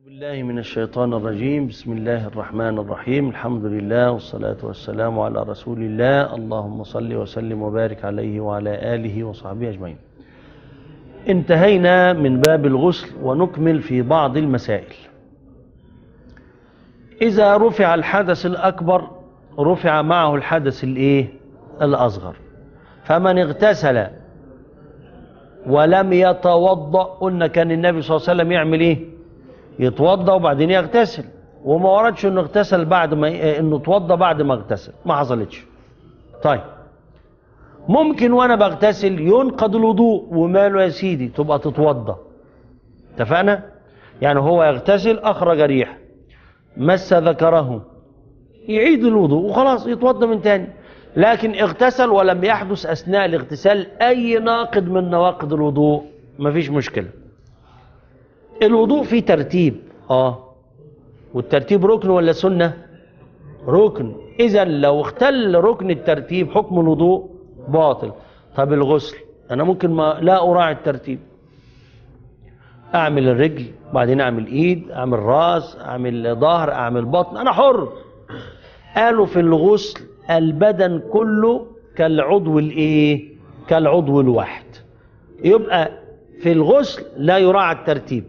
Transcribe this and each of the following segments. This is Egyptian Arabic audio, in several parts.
بالله من الشيطان الرجيم بسم الله الرحمن الرحيم الحمد لله والصلاة والسلام على رسول الله اللهم صل وسلم وبارك عليه وعلى آله وصحبه أجمعين انتهينا من باب الغسل ونكمل في بعض المسائل إذا رفع الحدث الأكبر رفع معه الحدث الإيه الأصغر فمن اغتسل ولم يتوضأ قلنا كان النبي صلى الله عليه وسلم يعمل إيه يتوضا وبعدين يغتسل وما وردش انه اغتسل بعد ما انه اتوضا بعد ما اغتسل ما حصلتش طيب ممكن وانا بغتسل ينقض الوضوء وماله يا سيدي تبقى تتوضا اتفقنا يعني هو يغتسل اخرج ريح مس ذكره يعيد الوضوء وخلاص يتوضا من تاني لكن اغتسل ولم يحدث اثناء الاغتسال اي ناقض من نواقض الوضوء مفيش مشكله الوضوء فيه ترتيب اه والترتيب ركن ولا سنة ركن اذا لو اختل ركن الترتيب حكم الوضوء باطل طب الغسل انا ممكن ما لا اراعي الترتيب اعمل الرجل بعدين اعمل ايد اعمل راس اعمل ظهر اعمل بطن انا حر قالوا في الغسل البدن كله كالعضو الايه كالعضو الواحد يبقى في الغسل لا يراعى الترتيب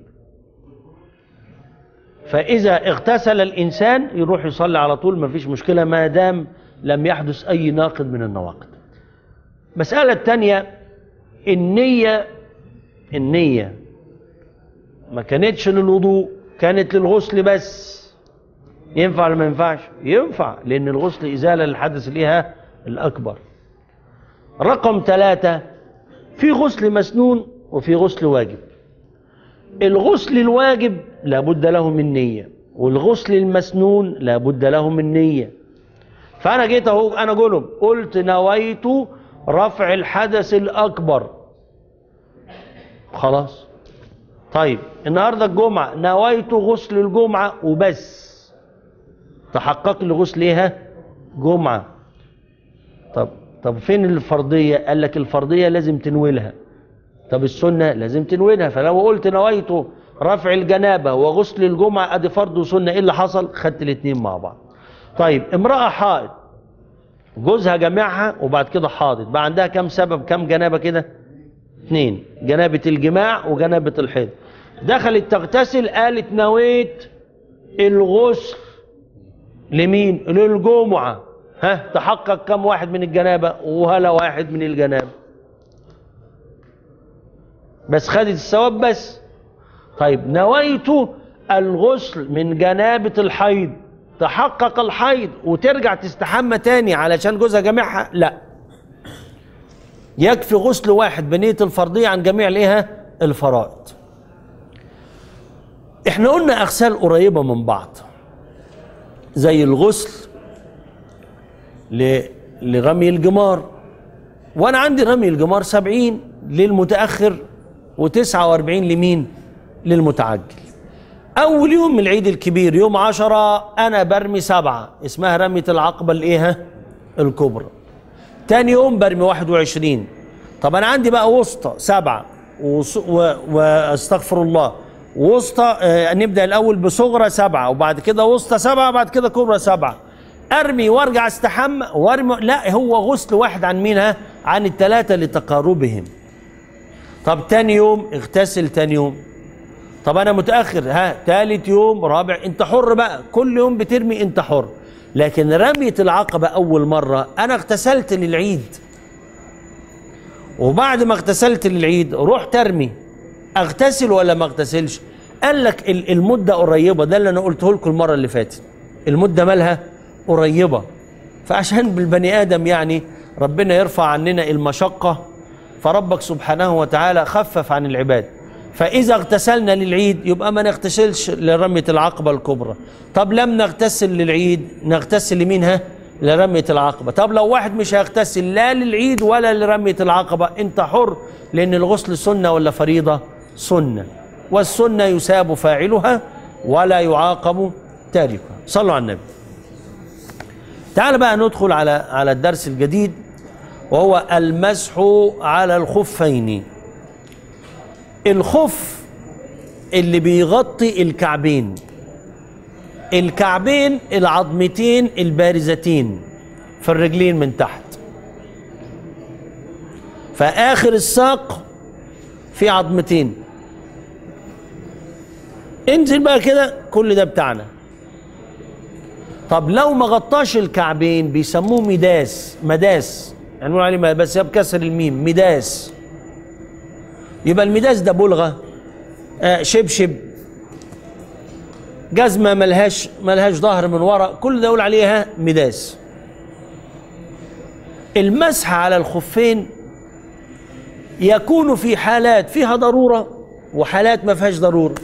فإذا اغتسل الإنسان يروح يصلي على طول ما فيش مشكلة ما دام لم يحدث أي ناقض من النواقض مسألة الثانية النية النية ما كانتش للوضوء كانت للغسل بس ينفع ولا ما ينفعش ينفع لأن الغسل إزالة للحدث ليها الأكبر رقم ثلاثة في غسل مسنون وفي غسل واجب الغسل الواجب لابد له من نية والغسل المسنون لابد له من نية فأنا جيت أهو أنا أقولهم قلت نويت رفع الحدث الأكبر خلاص طيب النهاردة الجمعة نويت غسل الجمعة وبس تحقق لي غسل ايه جمعة طب طب فين الفرضية قال لك الفرضية لازم تنويلها طب السنة لازم تنوينها فلو قلت نويت رفع الجنابة وغسل الجمعة ادي فرض وسنة ايه اللي حصل خدت الاتنين مع بعض طيب امرأة حائض جوزها جمعها وبعد كده حاضت بقى عندها كم سبب كم جنابة كده اتنين جنابة الجماع وجنابة الحيض دخلت تغتسل قالت نويت الغسل لمين للجمعة ها تحقق كم واحد من الجنابة وهلا واحد من الجنابة بس خدت الثواب بس طيب نويت الغسل من جنابة الحيض تحقق الحيض وترجع تستحمى تاني علشان جوزها جميعها لا يكفي غسل واحد بنية الفرضية عن جميع الايه الفرائض احنا قلنا اغسال قريبة من بعض زي الغسل لرمي الجمار وانا عندي رمي الجمار سبعين للمتأخر وتسعة واربعين لمين للمتعجل اول يوم من العيد الكبير يوم عشرة انا برمي سبعة اسمها رمية العقبة الايه الكبرى تاني يوم برمي واحد وعشرين طب انا عندي بقى وسطى سبعة واستغفر الله وسطى آه نبدا الاول بصغرى سبعه وبعد كده وسطى سبعه وبعد كده كبرى سبعه ارمي وارجع استحمى وارمي لا هو غسل واحد عن مين ها عن الثلاثه لتقاربهم طب تاني يوم اغتسل تاني يوم طب انا متاخر ها ثالث يوم رابع انت حر بقى كل يوم بترمي انت حر لكن رميه العقبه اول مره انا اغتسلت للعيد وبعد ما اغتسلت للعيد رحت ارمي اغتسل ولا ما اغتسلش قال لك المده قريبه ده اللي انا قلته لكم المره اللي فاتت المده مالها قريبه فعشان بالبني ادم يعني ربنا يرفع عننا المشقه فربك سبحانه وتعالى خفف عن العباد فاذا اغتسلنا للعيد يبقى ما نغتسلش لرميه العقبه الكبرى طب لم نغتسل للعيد نغتسل لمينها لرمية العقبة طب لو واحد مش هيغتسل لا للعيد ولا لرمية العقبة انت حر لان الغسل سنة ولا فريضة سنة والسنة يساب فاعلها ولا يعاقب تاركها صلوا على النبي تعال بقى ندخل على على الدرس الجديد وهو المسح على الخفين الخف اللي بيغطي الكعبين الكعبين العظمتين البارزتين في الرجلين من تحت فآخر الساق في عظمتين انزل بقى كده كل ده بتاعنا طب لو ما غطاش الكعبين بيسموه مداس مداس يعني نقول عليه بس هي بكسر الميم مداس يبقى المداس ده بلغه آه شبشب جزمه ملهاش ملهاش ظهر من ورا كل ده يقول عليها مداس المسح على الخفين يكون في حالات فيها ضروره وحالات ما فيهاش ضروره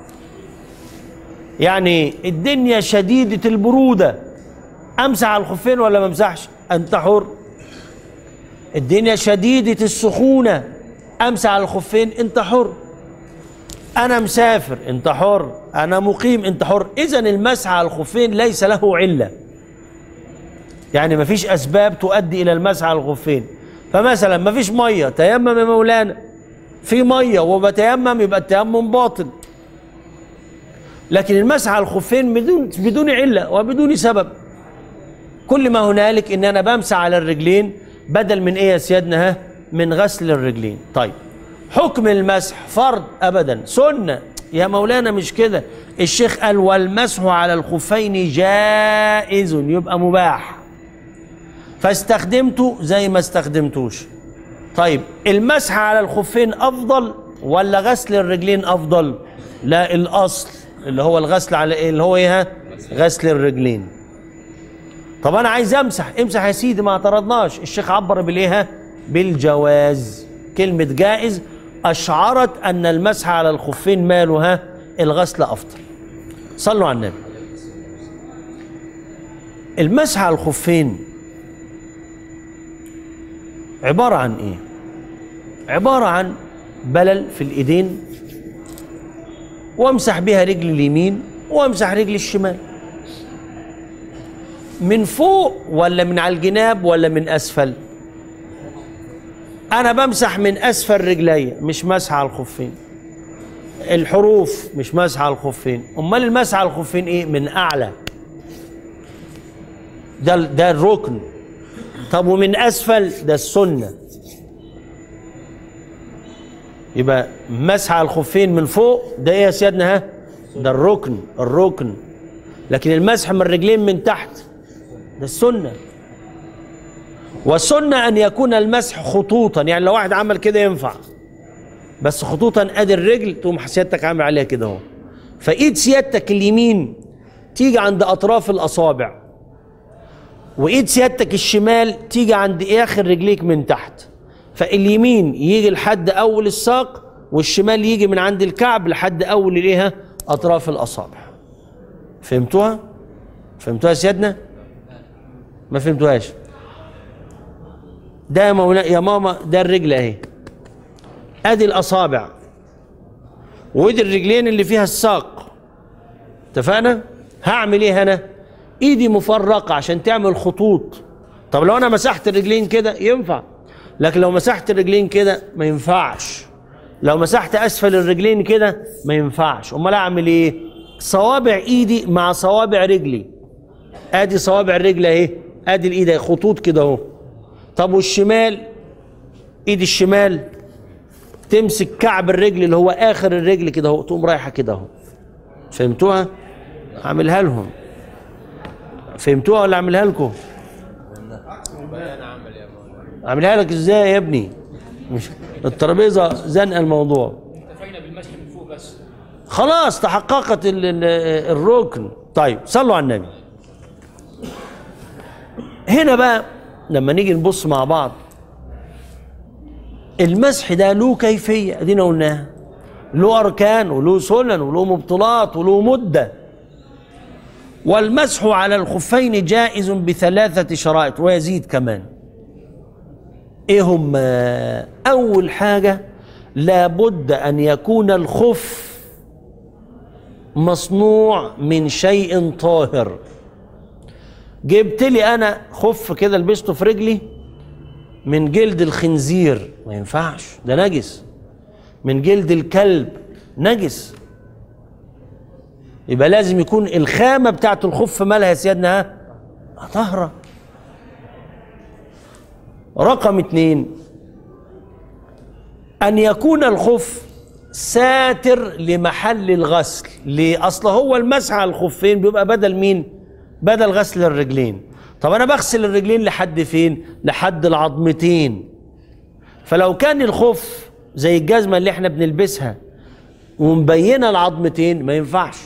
يعني الدنيا شديدة البرودة أمسح على الخفين ولا ما امسحش أنت حر الدنيا شديدة السخونة أمسح على الخفين أنت حر أنا مسافر أنت حر أنا مقيم أنت حر إذا المسح على الخفين ليس له علة يعني ما فيش أسباب تؤدي إلى المسح على الخفين فمثلا ما فيش مية تيمم يا مولانا في مية وبتيمم يبقى التيمم باطل لكن المسح على الخفين بدون بدون عله وبدون سبب كل ما هنالك ان انا بمسح على الرجلين بدل من ايه يا سيادنا ها من غسل الرجلين طيب حكم المسح فرض ابدا سنه يا مولانا مش كده الشيخ قال والمسح على الخفين جائز يبقى مباح فاستخدمته زي ما استخدمتوش طيب المسح على الخفين افضل ولا غسل الرجلين افضل لا الاصل اللي هو الغسل على ايه اللي هو ايه ها؟ غسل الرجلين طب انا عايز امسح امسح يا سيدي ما اعترضناش الشيخ عبر بالايه ها؟ بالجواز كلمة جائز أشعرت أن المسح على الخفين ماله ها الغسل أفضل صلوا على النبي المسح على الخفين عبارة عن إيه عبارة عن بلل في الإيدين وامسح بها رجل اليمين وامسح رجل الشمال من فوق ولا من على الجناب ولا من اسفل انا بمسح من اسفل رجلي مش مسح على الخفين الحروف مش مسح على الخفين امال المسح على الخفين ايه من اعلى ده ده الركن طب ومن اسفل ده السنه يبقى مسح على الخفين من فوق ده ايه يا سيادنا ها ده الركن الركن لكن المسح من الرجلين من تحت ده السنه والسنه ان يكون المسح خطوطا يعني لو واحد عمل كده ينفع بس خطوطا ادي الرجل تقوم سيادتك عامل عليها كده اهو فايد سيادتك اليمين تيجي عند اطراف الاصابع وايد سيادتك الشمال تيجي عند اخر رجليك من تحت فاليمين يجي لحد اول الساق والشمال يجي من عند الكعب لحد اول الايه اطراف الاصابع فهمتوها فهمتوها يا سيادنا ما فهمتوهاش ده يا مولا يا ماما ده الرجل اهي ادي الاصابع ودي الرجلين اللي فيها الساق اتفقنا هعمل ايه انا ايدي مفرقه عشان تعمل خطوط طب لو انا مسحت الرجلين كده ينفع لكن لو مسحت الرجلين كده ما ينفعش لو مسحت اسفل الرجلين كده ما ينفعش امال اعمل ايه صوابع ايدي مع صوابع رجلي ادي صوابع الرجل اهي ادي الايد اهي خطوط كده اهو طب والشمال ايد الشمال تمسك كعب الرجل اللي هو اخر الرجل كده اهو تقوم رايحه كده اهو فهمتوها اعملها لهم فهمتوها ولا اعملها لكم اعملها لك ازاي يا ابني مش الترابيزه زنقه الموضوع اكتفينا بالمسح من فوق بس خلاص تحققت ال- ال- الركن طيب صلوا على النبي هنا بقى لما نيجي نبص مع بعض المسح ده له كيفية ادينا قلناها له أركان وله سنن وله مبطلات وله مدة والمسح على الخفين جائز بثلاثة شرائط ويزيد كمان ايه هم اول حاجة لابد ان يكون الخف مصنوع من شيء طاهر جبت لي انا خف كده لبسته في رجلي من جلد الخنزير ما ينفعش ده نجس من جلد الكلب نجس يبقى لازم يكون الخامة بتاعت الخف مالها يا سيادنا ها؟ طهرة رقم اتنين أن يكون الخف ساتر لمحل الغسل ليه؟ أصل هو المسح على الخفين بيبقى بدل مين؟ بدل غسل الرجلين طب أنا بغسل الرجلين لحد فين؟ لحد العظمتين فلو كان الخف زي الجزمة اللي احنا بنلبسها ومبينة العظمتين ما ينفعش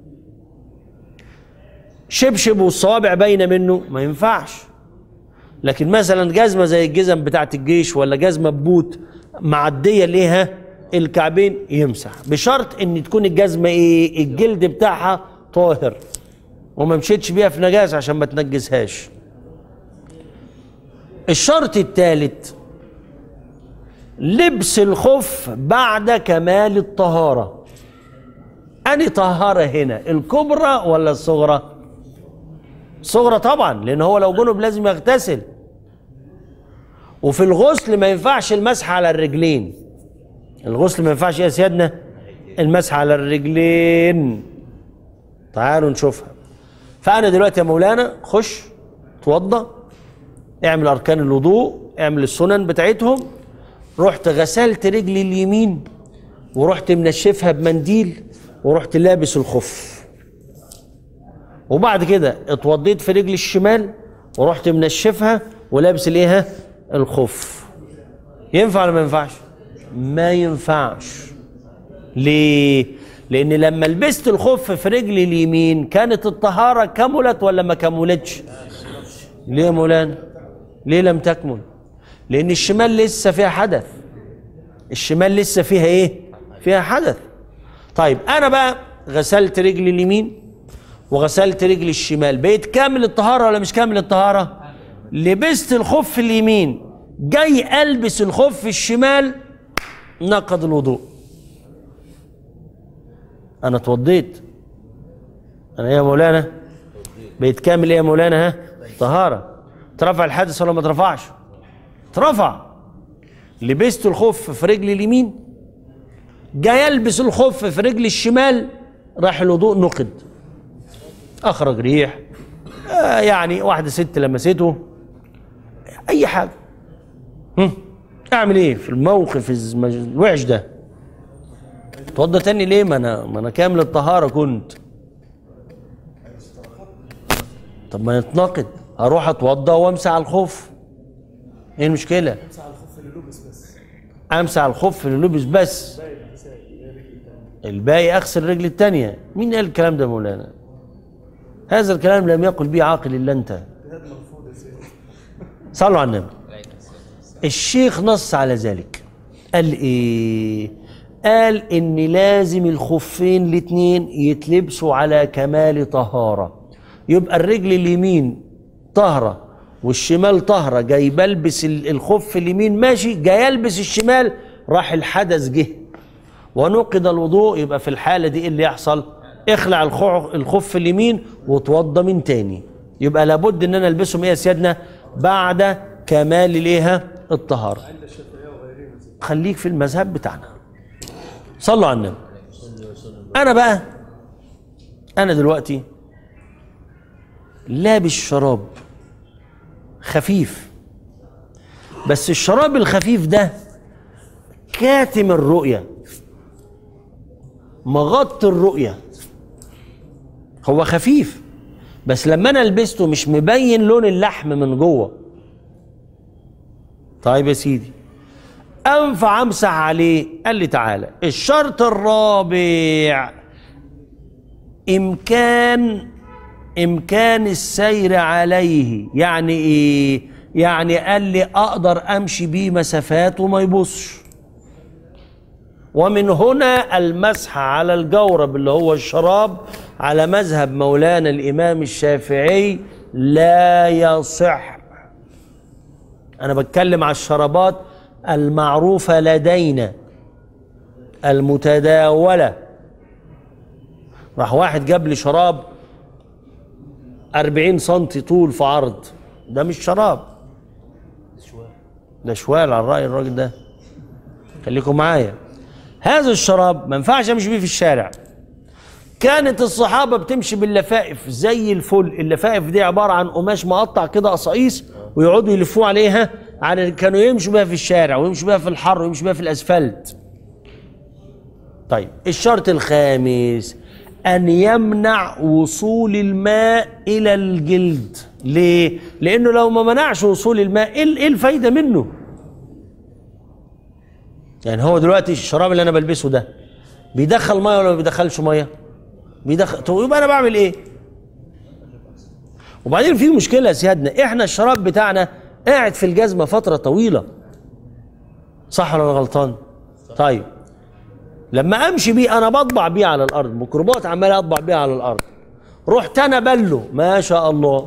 شبشب والصوابع باينة منه ما ينفعش لكن مثلا جزمة زي الجزم بتاعت الجيش ولا جزمة ببوت معدية ليها الكعبين يمسح بشرط ان تكون الجزمة ايه الجلد بتاعها طاهر وما مشيتش بيها في نجاسة عشان ما تنجسهاش الشرط الثالث لبس الخف بعد كمال الطهارة أني طهارة هنا الكبرى ولا الصغرى الصغرى طبعا لأن هو لو جنب لازم يغتسل وفي الغسل ما ينفعش المسح على الرجلين الغسل ما ينفعش يا سيادنا المسح على الرجلين تعالوا نشوفها فأنا دلوقتي يا مولانا خش توضى اعمل أركان الوضوء اعمل السنن بتاعتهم رحت غسلت رجلي اليمين ورحت منشفها بمنديل ورحت لابس الخف وبعد كده اتوضيت في رجلي الشمال ورحت منشفها ولابس الايه الخف ينفع ولا ما ينفعش ما ينفعش ليه لان لما لبست الخف في رجلي اليمين كانت الطهاره كملت ولا ما كملتش ليه يا مولانا ليه لم تكمل لان الشمال لسه فيها حدث الشمال لسه فيها ايه فيها حدث طيب انا بقى غسلت رجلي اليمين وغسلت رجلي الشمال بقيت كامل الطهاره ولا مش كامل الطهاره لبست الخف اليمين جاي البس الخف الشمال نقض الوضوء انا اتوضيت انا ايه يا مولانا بقيت كامل ايه يا مولانا ها طهاره ترفع الحدث ولا ما ترفعش اترفع لبست الخف في رجلي اليمين جاي يلبس الخف في رجلي الشمال راح الوضوء نقد اخرج ريح آه يعني واحده ست لمسته اي حاجه هم، اعمل ايه في الموقف الز- الوحش ده اتوضى تاني ليه ما انا ما انا كامل الطهاره كنت طب ما يتناقض اروح اتوضى وامسح على الخف ايه المشكله امسح على الخف اللي لبس بس الباقي اغسل الرجل الثانيه مين قال الكلام ده يا مولانا هذا الكلام لم يقل به عاقل الا انت صلوا على النبي الشيخ نص على ذلك قال ايه قال ان لازم الخفين الاثنين يتلبسوا على كمال طهاره يبقى الرجل اليمين طهره والشمال طهره جاي بلبس ال- الخف اليمين ماشي جاي يلبس الشمال راح الحدث جه ونقض الوضوء يبقى في الحاله دي ايه اللي يحصل اخلع الخع- الخف اليمين وتوضى من تاني يبقى لابد ان انا البسهم ايه يا سيادنا بعد كمال الايه الطهاره خليك في المذهب بتاعنا صلوا على النبي انا بقى انا دلوقتي لابس شراب خفيف بس الشراب الخفيف ده كاتم الرؤية مغطي الرؤية هو خفيف بس لما انا لبسته مش مبين لون اللحم من جوه طيب يا سيدي انفع امسح عليه قال لي تعالى الشرط الرابع امكان امكان السير عليه يعني ايه يعني قال لي اقدر امشي بيه مسافات وما يبصش ومن هنا المسح على الجورب اللي هو الشراب على مذهب مولانا الامام الشافعي لا يصح انا بتكلم على الشرابات المعروفه لدينا المتداوله راح واحد جاب لي شراب 40 سنتي طول في عرض ده مش شراب ده شوال على الرأي الراجل ده خليكم معايا هذا الشراب ما ينفعش امشي بيه في الشارع كانت الصحابة بتمشي باللفائف زي الفل اللفائف دي عبارة عن قماش مقطع كده قصاقيس ويقعدوا يلفوه عليها على كانوا يمشوا بيها في الشارع ويمشوا بيها في الحر ويمشوا بيها في الأسفلت طيب الشرط الخامس أن يمنع وصول الماء إلى الجلد ليه؟ لأنه لو ما منعش وصول الماء إيه إيه الفايدة منه؟ يعني هو دلوقتي الشراب اللي أنا بلبسه ده بيدخل مية ولا ما بيدخلش مية؟ بيدخل طب يبقى أنا بعمل إيه؟ وبعدين في مشكلة يا سيادنا إحنا الشراب بتاعنا قاعد في الجزمة فترة طويلة صح ولا أنا غلطان؟ طيب لما امشي بيه انا بطبع بيه على الارض ميكروبات عمال اطبع بيه على الارض رحت انا بله ما شاء الله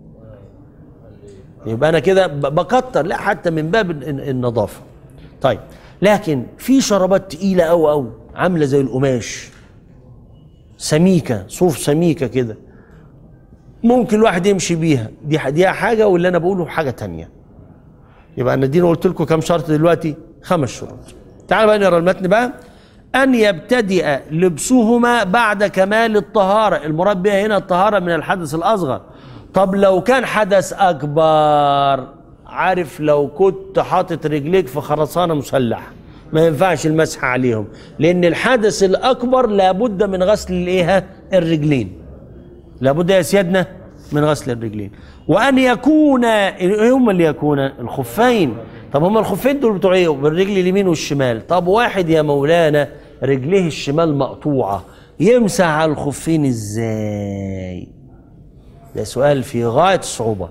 يبقى انا كده ب- بكتر لا حتى من باب ال- النظافه طيب لكن في شرابات تقيله قوي قوي عامله زي القماش سميكه صوف سميكه كده ممكن الواحد يمشي بيها دي ح- دي حاجه واللي انا بقوله حاجه تانية يبقى انا دي قلت لكم كام شرط دلوقتي خمس شروط تعالوا بقى نقرا المتن بقى ان يبتدئ لبسهما بعد كمال الطهاره المراد بها هنا الطهاره من الحدث الاصغر طب لو كان حدث اكبر عارف لو كنت حاطط رجليك في خرسانه مسلحه ما ينفعش المسح عليهم لان الحدث الاكبر لابد من غسل الايه الرجلين لابد يا سيادنا من غسل الرجلين وان يكون ايه هم اللي يكون الخفين طب هم الخفين دول بتوع ايه بالرجل اليمين والشمال طب واحد يا مولانا رجليه الشمال مقطوعه يمسح على الخفين ازاي ده سؤال في غايه الصعوبه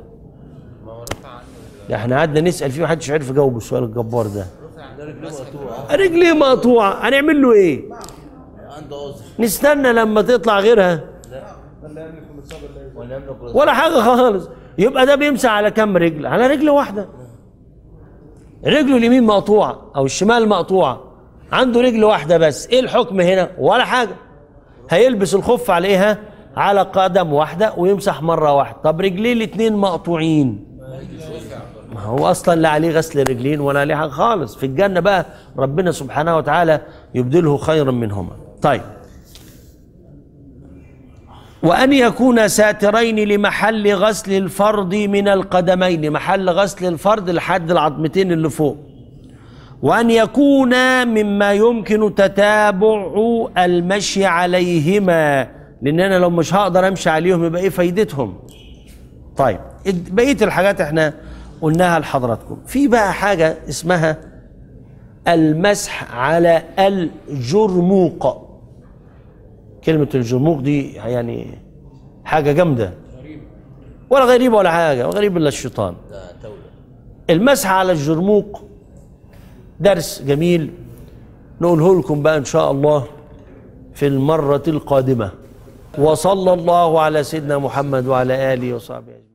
ده احنا قعدنا نسال فيه محدش عرف يجاوب السؤال الجبار ده رجليه مقطوعه هنعمل له ايه نستنى لما تطلع غيرها ولا حاجه خالص يبقى ده بيمسح على كم رجل على رجل واحده رجله اليمين مقطوعه او الشمال مقطوعه عنده رجل واحده بس ايه الحكم هنا ولا حاجه هيلبس الخف عليها على قدم واحده ويمسح مره واحده طب رجليه الاثنين مقطوعين ما هو اصلا لا عليه غسل رجلين ولا عليه حاجه خالص في الجنه بقى ربنا سبحانه وتعالى يبدله خيرا منهما طيب وأن يكون ساترين لمحل غسل الفرض من القدمين محل غسل الفرض لحد العظمتين اللي فوق وأن يكون مما يمكن تتابع المشي عليهما لأن أنا لو مش هقدر أمشي عليهم يبقى إيه فايدتهم طيب بقية الحاجات احنا قلناها لحضراتكم في بقى حاجة اسمها المسح على الجرموق كلمة الجرموق دي يعني حاجة جامدة ولا غريبة ولا حاجة غريب إلا الشيطان المسح على الجرموق درس جميل نقوله لكم بقى إن شاء الله في المرة القادمة وصلى الله على سيدنا محمد وعلى آله وصحبه أجمعين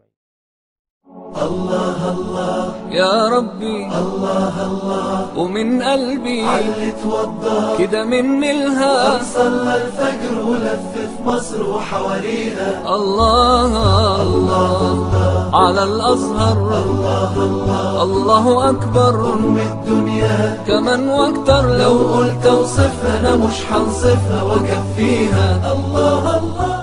يا ربي الله الله ومن قلبي علي توضى كده مني الها صلى الفجر ولف في مصر وحواليها الله الله على الأزهر الله أكبر أم الدنيا كمان واكتر لو لو قلت اوصفها انا مش هنصفها واكفيها الله الله